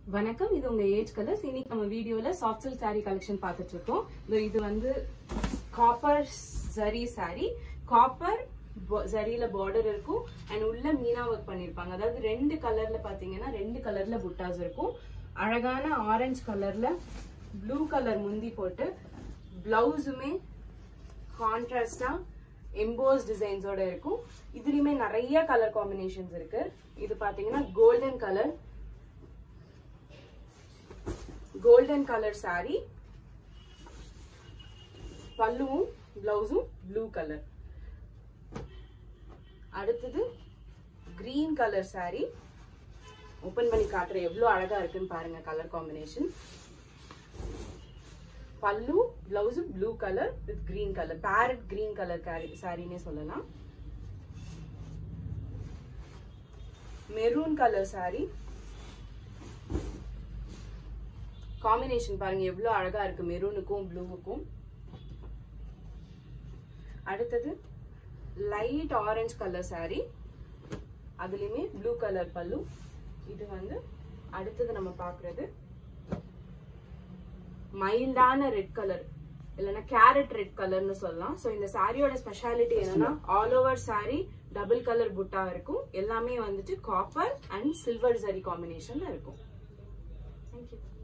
வணக்கம் இது உங்க ஏஜ் கலர்ஸ் இன்னைக்கு நம்ம வீடியோல சாஃப்ட் சில்க் saree கலெக்ஷன் பார்த்துட்டு இருக்கோம் இதோ இது வந்து காப்பர் ஜரி saree காப்பர் ஜரியில பார்டர் இருக்கும் அண்ட் உள்ள மீனா ஒர்க் பண்ணிருப்பாங்க அதாவது ரெண்டு கலர்ல பாத்தீங்கன்னா ரெண்டு கலர்ல புட்டாஸ் இருக்கும் அழகான ஆரஞ்சு கலர்ல ப்ளூ கலர் முந்தி போட்டு பிளவுஸுமே கான்ட்ராஸ்டா எம்போஸ் டிசைன்ஸோட இருக்கும் இதுலயுமே நிறைய கலர் காம்பினேஷன்ஸ் இருக்கு இது பாத்தீங்கன்னா golden colour golden colour saree பல்லுவும் பிளவுஸும் ப்ளூ கலர் அடுத்தது கிரீன் கலர் saree ஓபன் பண்ணி காட்டுறேன் எவ்வளவு அழகா இருக்குன்னு பாருங்க colour combination pallu blouse blue colour with green colour parrot green colour சாரினே சொல்லலாம் மெரூன் கலர் saree காம்பினேஷன் பாருங்க எவ்வளவு அழகா இருக்கு மெரூனுக்கும் ப்ளூவுக்கும் அடுத்தது லைட் ஆரஞ்சு கலர் saree அதுலயுமே ப்ளூ கலர் பல்லு இது வந்து அடுத்தது நம்ம பாக்குறது மைல்டான ரெட் கலர் இல்லைன்னா கேரட் ரெட் கலர்னு சொல்லலாம் ஸோ இந்த சாரியோட ஸ்பெஷாலிட்டி என்னன்னா all over saree double colour butta இருக்கும் எல்லாமே வந்துட்டு காப்பர் அண்ட் சில்வர் சரி காம்பினேஷன்ல இருக்கும் தேங்க்யூ